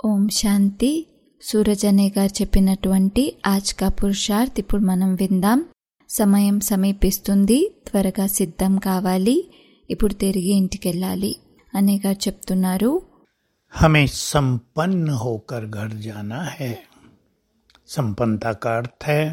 ఓం శాంతి సూరజ్ అనే గారు చెప్పినటువంటి ఆజ్ కా పురుషార్థ్ ఇప్పుడు మనం విందాం సమయం సమీపిస్తుంది త్వరగా సిద్ధం కావాలి ఇప్పుడు తిరిగి ఇంటికెళ్ళాలి అనే గారు చెప్తున్నారు हमें संपन्न होकर घर जाना है संपन्नता का अर्थ है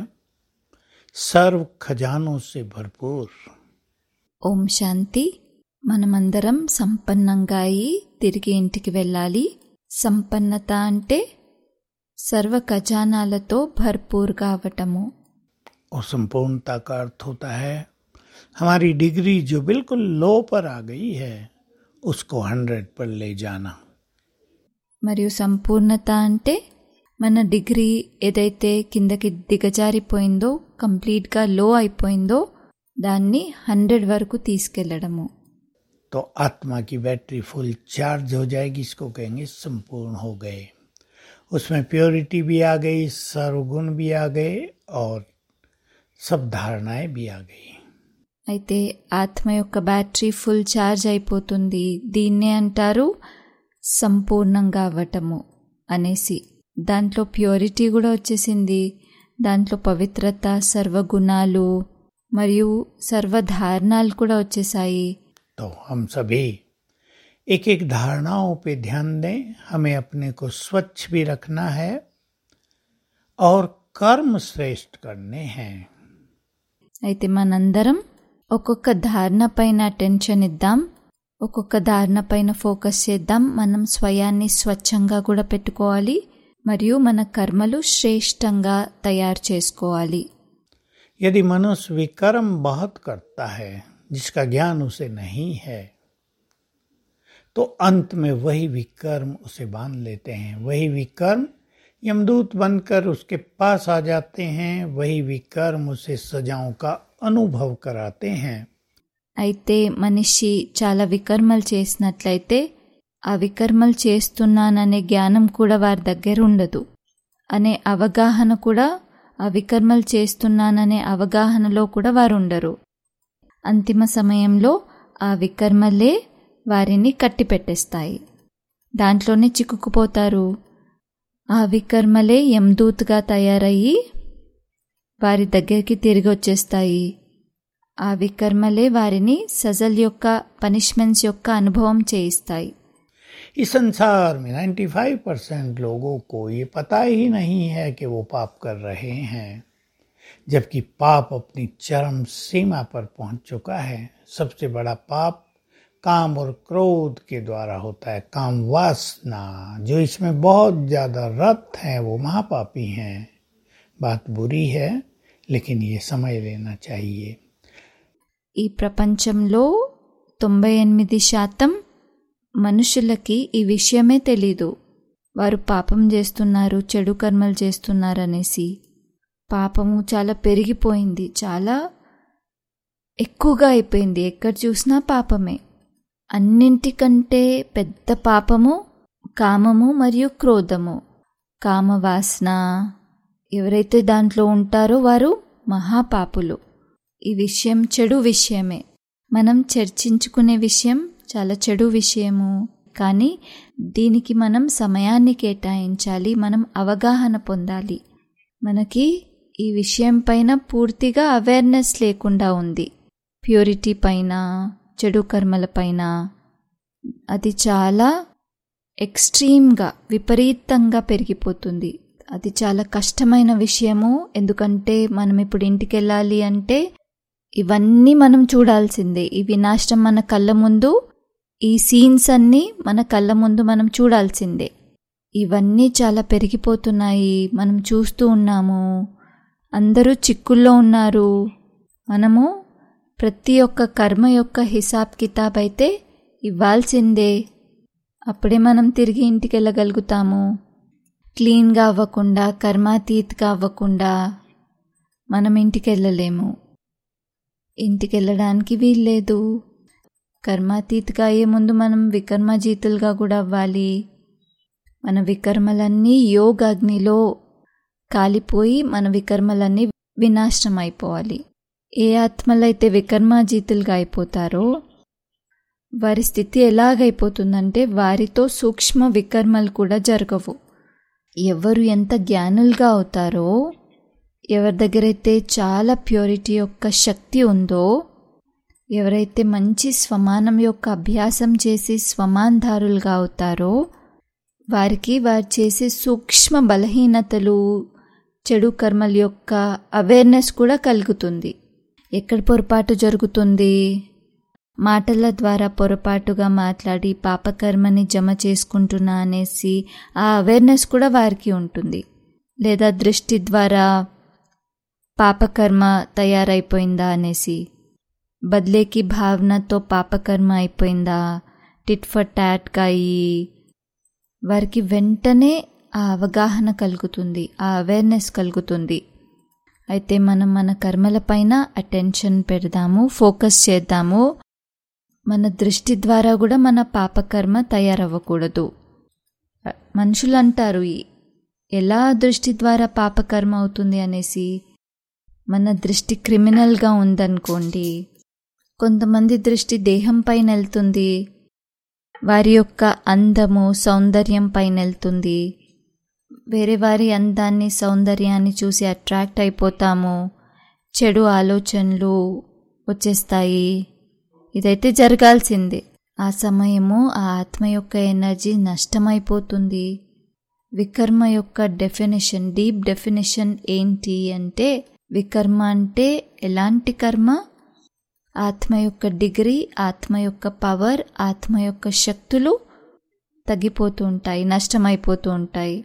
सर्व खजानों से भरपूर ఓం శాంతి మనమందరం సంపన్నంగా అయి తిరిగి ఇంటికి వెళ్ళాలి సంపన్నత అంటే సర్వ ఖజానాలతో భర్పూర్గా అవటము और संपूर्णता का अर्थ होता है हमारी डिग्री जो बिल्कुल लो पर आ गई है उसको हंड्रेड पर ले जाना మరియు సంపూర్ణత అంటే మన డిగ్రీ ఏదైతే కిందకి దిగజారిపోయిందో కంప్లీట్గా లో అయిపోయిందో దాన్ని హండ్రెడ్ వరకు తీసుకెళ్లడము तो आत्मा की बैटरी फुल चार्ज हो जाएगी इसको कहेंगे संपूर्ण हो गए उसमें प्योरिटी भी आ गई सर्वगुण भी आ गए और सब धारणाएं भी आ गई అయితే ఆత్మ యొక్క బ్యాటరీ ఫుల్ ఛార్జ్ అయిపోతుంది దీన్నే అంటారు సంపూర్ణంగా అవ్వటము అనేసి దాంట్లో ప్యూరిటీ కూడా వచ్చేసింది దాంట్లో పవిత్రత సర్వగుణాలు మరియు సర్వధారణాలు కూడా వచ్చేసాయి तो हम सभी एक एक धारणाओं पे ध्यान दें हमें अपने को स्वच्छ भी रखना है और कर्म श्रेष्ठ करने हैं అయితే మనందరం ఒక్కొక్క ధారణ పైన అటెన్షన్ ఇద్దాం ఒక్కొక్క ధారణ పైన ఫోకస్ చేద్దాం మనం స్వయాన్ని స్వచ్ఛంగా కూడా పెట్టుకోవాలి మరియు మన కర్మలు శ్రేష్టంగా తయారు చేసుకోవాలి यदि मनुष्य विकर्म बहुत करता है जिसका ज्ञान उसे नहीं है तो अंत में वही विकर्म उसे बांध लेते हैं वही विकर्म यमदूत बनकर उसके पास आ जाते हैं वही विकर्म उसे सजाओं का अनुभव कराते हैं అయితే మనిషి చాలా వికర్మలు చేసినట్లయితే ఆ వికర్మలు చేస్తున్నాననే జ్ఞానం కూడా వారి దగ్గర ఉండదు అనే అవగాహన కూడా ఆ వికర్మలు చేస్తున్నాననే అవగాహనలో కూడా వారు ఉండరు అంతిమ సమయంలో ఆ వికర్మలే వారిని కట్టిపెట్టేస్తాయి దాంట్లోనే చిక్కుకుపోతారు ఆ వికర్మలే యమదూత్గా తయారయ్యి వారి దగ్గరికి తిరిగి వచ్చేస్తాయి ఆ వికర్మలే వారిని సజల్ యొక్క పనిష్మెంట్స్ యొక్క అనుభవం చేయిస్తాయి इस संसार में 95 परसेंट लोगों को ये पता ही नहीं है कि वो पाप कर रहे हैं जबकि पाप अपनी चरम सीमा पर पहुंच चुका है सबसे बड़ा पाप काम और क्रोध के द्वारा होता है काम वासना जो इसमें बहुत ज्यादा रत है वो महापापी हैं बात बुरी है लेकिन ये समझ लेना चाहिए ఈ ప్రపంచంలో తొంభై ఎనిమిది శాతం మనుషులకి ఈ విషయమే తెలీదు వారు పాపం చేస్తున్నారు చెడు కర్మలు చేస్తున్నారనేసి పాపము చాలా పెరిగిపోయింది చాలా ఎక్కువగా అయిపోయింది ఎక్కడ చూసినా పాపమే అన్నింటికంటే పెద్ద పాపము కామము మరియు క్రోధము కామవాసన ఎవరైతే దాంట్లో ఉంటారో వారు మహాపాపులు ఈ విషయం చెడు విషయమే మనం చర్చించుకునే విషయం చాలా చెడు విషయము కానీ దీనికి మనం సమయాన్ని కేటాయించాలి మనం అవగాహన పొందాలి మనకి ఈ విషయం పైన పూర్తిగా అవేర్నెస్ లేకుండా ఉంది ప్యూరిటీ పైన చెడు కర్మల పైన అది చాలా ఎక్స్ట్రీమ్గా విపరీతంగా పెరిగిపోతుంది అది చాలా కష్టమైన విషయము ఎందుకంటే మనం ఇప్పుడు ఇంటికి వెళ్ళాలి అంటే ఇవన్నీ మనం చూడాల్సిందే ఈ వినాశనం మన కళ్ళ ముందు ఈ సీన్స్ అన్నీ మన కళ్ళ ముందు మనం చూడాల్సిందే ఇవన్నీ చాలా పెరిగిపోతున్నాయి మనం చూస్తూ ఉన్నాము అందరూ చిక్కుల్లో ఉన్నారు మనము ప్రతి ఒక్క కర్మ యొక్క హిసాబ్ కితాబ్ అయితే ఇవ్వాల్సిందే అప్పుడే మనం తిరిగి ఇంటికి వెళ్ళగలుగుతాము క్లీన్గా అవ్వకుండా కర్మాతీత్గా అవ్వకుండా మనం ఇంటికి వెళ్ళలేము ఇంటికి వెళ్ళడానికి వీల్లేదు కర్మాతీత్గా అయ్యే ముందు మనం వికర్మజీతులుగా కూడా అవ్వాలి మన వికర్మలన్నీ యోగ అగ్నిలో కాలిపోయి మన వికర్మలన్నీ వినాశనం అయిపోవాలి ఏ ఆత్మలైతే వికర్మాజీతులుగా అయిపోతారో వారి స్థితి ఎలాగైపోతుందంటే వారితో సూక్ష్మ వికర్మలు కూడా జరగవు ఎవరు ఎంత జ్ఞానులుగా అవుతారో ఎవరి దగ్గరైతే చాలా ప్యూరిటీ యొక్క శక్తి ఉందో ఎవరైతే మంచి స్వమానం యొక్క అభ్యాసం చేసి స్వమాన్ధారులుగా అవుతారో వారికి వారు చేసే సూక్ష్మ బలహీనతలు చెడు కర్మల యొక్క అవేర్నెస్ కూడా కలుగుతుంది ఎక్కడ పొరపాటు జరుగుతుంది మాటల ద్వారా పొరపాటుగా మాట్లాడి పాపకర్మని జమ చేసుకుంటున్నా అనేసి ఆ అవేర్నెస్ కూడా వారికి ఉంటుంది లేదా దృష్టి ద్వారా పాపకర్మ తయారైపోయిందా అనేసి బదిలేకి భావనతో పాపకర్మ అయిపోయిందా టిట్ ఫర్ టాట్గా అయ్యి వారికి వెంటనే ఆ అవగాహన కలుగుతుంది ఆ అవేర్నెస్ కలుగుతుంది అయితే మనం మన కర్మలపైన అటెన్షన్ పెడదాము ఫోకస్ చేద్దాము మన దృష్టి ద్వారా కూడా మన పాపకర్మ తయారవ్వకూడదు మనుషులు అంటారు ఎలా దృష్టి ద్వారా పాపకర్మ అవుతుంది అనేసి మన దృష్టి క్రిమినల్గా ఉందనుకోండి కొంతమంది దృష్టి దేహం పైన వెళ్తుంది వారి యొక్క అందము సౌందర్యం పైన వెళ్తుంది వేరే వారి అందాన్ని సౌందర్యాన్ని చూసి అట్రాక్ట్ అయిపోతాము చెడు ఆలోచనలు వచ్చేస్తాయి ఇదైతే జరగాల్సిందే ఆ సమయము ఆ ఆత్మ యొక్క ఎనర్జీ నష్టమైపోతుంది వికర్మ యొక్క డెఫినేషన్ డీప్ డెఫినేషన్ ఏంటి అంటే వికర్మ అంటే ఎలాంటి కర్మ ఆత్మ యొక్క డిగ్రీ ఆత్మ యొక్క పవర్ ఆత్మ యొక్క శక్తులు తగ్గిపోతూ ఉంటాయి నష్టమైపోతూ ఉంటాయి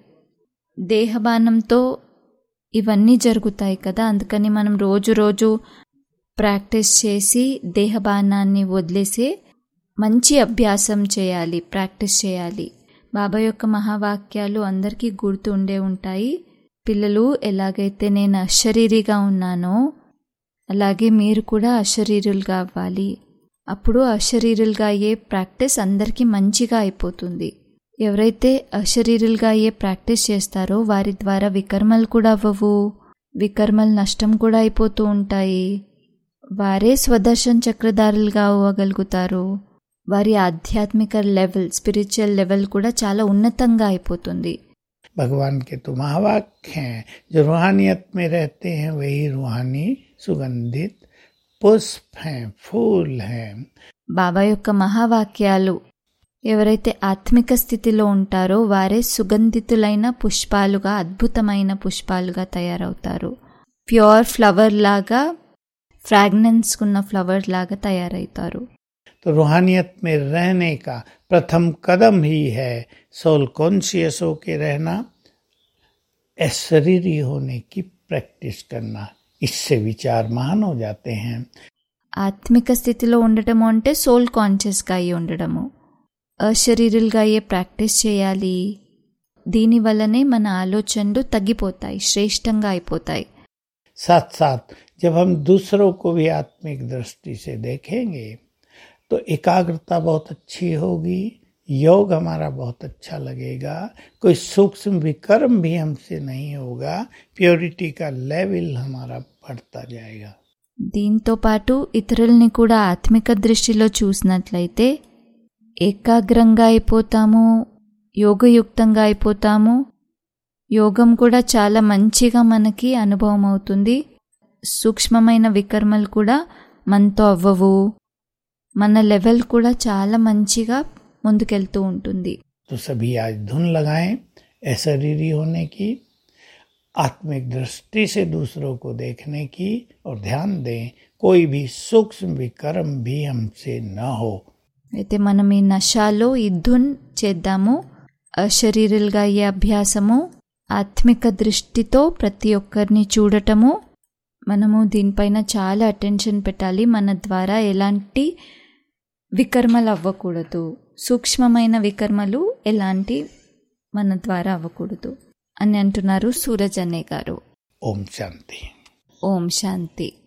దేహబానంతో ఇవన్నీ జరుగుతాయి కదా అందుకని మనం రోజు రోజు ప్రాక్టీస్ చేసి దేహబానాన్ని వదిలేసే మంచి అభ్యాసం చేయాలి ప్రాక్టీస్ చేయాలి బాబా యొక్క మహావాక్యాలు అందరికీ గుర్తు ఉండే ఉంటాయి పిల్లలు ఎలాగైతే నేను అశరీరిగా ఉన్నానో అలాగే మీరు కూడా అశరీరులుగా అవ్వాలి అప్పుడు అశరీరులుగా అయ్యే ప్రాక్టీస్ అందరికీ మంచిగా అయిపోతుంది ఎవరైతే అశరీరులుగా అయ్యే ప్రాక్టీస్ చేస్తారో వారి ద్వారా వికర్మలు కూడా అవ్వవు వికర్మలు నష్టం కూడా అయిపోతూ ఉంటాయి వారే స్వదర్శన్ చక్రధారులుగా అవ్వగలుగుతారు వారి ఆధ్యాత్మిక లెవెల్ స్పిరిచువల్ లెవెల్ కూడా చాలా ఉన్నతంగా అయిపోతుంది भगवान के तो महावाक्य हैं जो रूहानियत में रहते हैं वही रूहानी सुगंधित पुष्प हैं फूल हैं బాబా యొక్క మహావాక్యాలు ఎవరైతే ఆత్మిక స్థితిలో ఉంటారో వారే సుగంధితులైన పుష్పాలుగా అద్భుతమైన పుష్పాలుగా తయారవుతారు ప్యూర్ ఫ్లవర్ లాగా ఫ్రాగ్నెన్స్ ఉన్న ఫ్లవర్ లాగా తయారవుతారు तो रूहानियत में रहने का प्रथम कदम ही है सोल कॉन्शियस होके रहना अशरीरी होने की प्रैक्टिस करना इससे विचार महान हो जाते हैं ఆత్మిక స్థితిలో ఉండటము అంటే సోల్ కాన్షియస్గా అయి ఉండడము అశరీరులుగా అయ్యే ప్రాక్టీస్ చేయాలి దీని వల్లనే మన ఆలోచనలు తగ్గిపోతాయి శ్రేష్టంగా అయిపోతాయి साथ साथ जब हम दूसरों को भी आत्मिक दृष्टि से देखेंगे तो एकाग्रता बहुत अच्छी होगी योग हमारा बहुत अच्छा लगेगा कोई सूक्ष्म विकर्म भी हमसे नहीं होगा प्योरिटी का लेवल हमारा बढ़ता जाएगा దీంతో పాటు ఇతరుల్ని కూడా ఆత్మిక దృష్టిలో చూసినట్లయితే ఏకాగ్రంగా అయిపోతాము యోగయుక్తంగా అయిపోతాము యోగం కూడా చాలా మంచిగా మనకి అనుభవం అవుతుంది సూక్ష్మమైన వికర్మలు కూడా మనతో అవ్వవు మన లెవెల్ కూడా చాలా మంచిగా ముందుకెళ్తూ ఉంటుంది तो सभी आज धुन लगाएं अशरीरी होने की आत्मिक दृष्टि से दूसरों को देखने की और ध्यान दें कोई भी सूक्ष्म विकर्म भी हमसे न हो అయితే మనం ఈ నశాలో ఈ ధున్ చేద్దాము అశరీరులుగా అయ్యే అభ్యాసము ఆత్మిక దృష్టితో ప్రతి ఒక్కరిని చూడటము మనము దీనిపైన చాలా అటెన్షన్ పెట్టాలి మన ద్వారా ఎలాంటి వికర్మలు అవ్వకూడదు సూక్ష్మమైన వికర్మలు ఎలాంటి మన ద్వారా అవ్వకూడదు అని అంటున్నారు సూరజ్ అనే గారు ओम शांति ఓం శాంతి